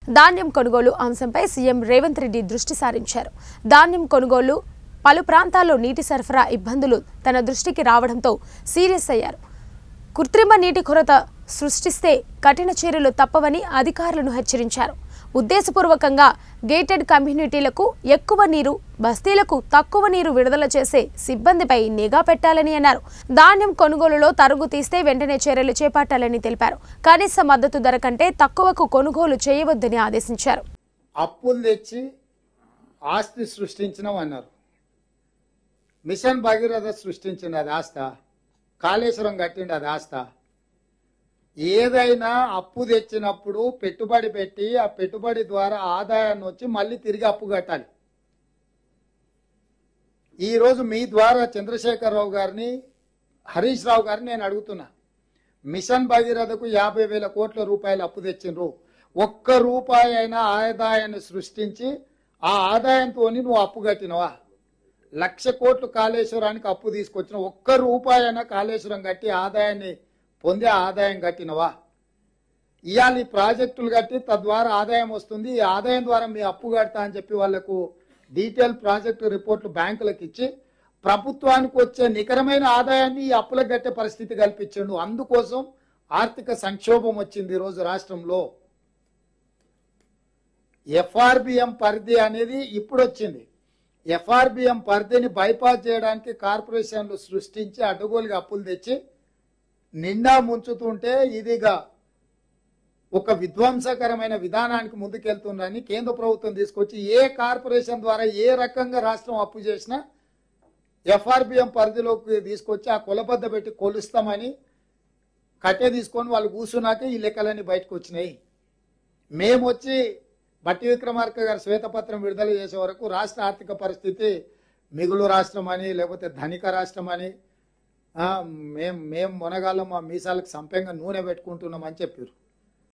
ధాన్యం కొనుగోలు అంశంపై సీఎం రేవంత్ రెడ్డి దృష్టి సారించారు ధాన్యం కొనుగోలు పలు ప్రాంతాల్లో నీటి సరఫరా ఇబ్బందులు తన దృష్టికి రావడంతో సీరియస్ అయ్యారు కృత్రిమ నీటి కొరత సృష్టిస్తే కఠిన చర్యలు తప్పవని అధికారులను హెచ్చరించారు ఉద్దేశపూర్వకంగా గేటెడ్ కమ్యూనిటీలకు ఎక్కువ నీరు బస్తీలకు తక్కువ నీరు విడుదల చేసే సిబ్బందిపై నిఘా పెట్టాలని అన్నారు ధాన్యం కొనుగోలులో తరుగు తీస్తే వెంటనే చర్యలు చేపట్టాలని తెలిపారు కనీస మద్దతు ధర కంటే తక్కువకు కొనుగోలు చేయవద్దని ఆదేశించారు అప్పులు తెచ్చి ఆస్తి సృష్టించినాం అన్నారు మిషన్ భగీరథ సృష్టించింది అది ఆస్త కాళేశ్వరం కట్టిండి అది ఆస్త ఏదైనా అప్పు తెచ్చినప్పుడు పెట్టుబడి పెట్టి ఆ పెట్టుబడి ద్వారా ఆదాయాన్ని వచ్చి మళ్ళీ తిరిగి అప్పు కట్టాలి ఈరోజు మీ ద్వారా చంద్రశేఖరరావు గారిని హరీష్ రావు గారిని నేను అడుగుతున్నా మిషన్ భగీరథకు యాభై వేల కోట్ల రూపాయలు అప్పు తెచ్చిండ్రు ఒక్క రూపాయి అయినా ఆదాయాన్ని సృష్టించి ఆ ఆదాయంతో నువ్వు అప్పు కట్టినవా లక్ష కోట్లు కాళేశ్వరానికి అప్పు తీసుకొచ్చిన ఒక్క రూపాయి అయినా కాళేశ్వరం కట్టి ఆదాయాన్ని పొందే ఆదాయం కట్టినవా ఇవాళ ఈ ప్రాజెక్టులు కట్టి తద్వారా ఆదాయం వస్తుంది ఈ ఆదాయం ద్వారా మీ అప్పు కడతా అని చెప్పి వాళ్లకు డీటెయిల్ ప్రాజెక్టు రిపోర్ట్లు బ్యాంకులకు ఇచ్చి ప్రభుత్వానికి వచ్చే నికరమైన ఆదాయాన్ని ఈ అప్పులకు కట్టే పరిస్థితి కల్పించిండు అందుకోసం ఆర్థిక సంక్షోభం వచ్చింది ఈ రోజు రాష్ట్రంలో ఎఫ్ఆర్బిఎం పరిధి అనేది ఇప్పుడు వచ్చింది ఎఫ్ఆర్బిఎం పరిధిని బైపాస్ చేయడానికి కార్పొరేషన్లు సృష్టించి అడ్డగోలుగా అప్పులు తెచ్చి నిండా ముంచుతుంటే ఇదిగా ఒక విధ్వంసకరమైన విధానానికి ముందుకెళ్తుందని కేంద్ర ప్రభుత్వం తీసుకొచ్చి ఏ కార్పొరేషన్ ద్వారా ఏ రకంగా రాష్ట్రం అప్పు చేసినా ఎఫ్ఆర్బిఎం పరిధిలోకి తీసుకొచ్చి ఆ కొలబద్ద పెట్టి కొలుస్తామని కట్టే తీసుకొని వాళ్ళు కూర్చున్నాక ఈ లెక్కలన్నీ బయటకు వచ్చినాయి మేము వచ్చి బట్టి విక్రమార్క గారు శ్వేతపత్రం విడుదల చేసే వరకు రాష్ట్ర ఆర్థిక పరిస్థితి మిగులు రాష్ట్రం అని లేకపోతే ధనిక రాష్ట్రం అని ఆ, మేం మేము మునగాళ్ళం మా మీసాలకు సంపంగా నూనె పెట్టుకుంటున్నాం అని చెప్పారు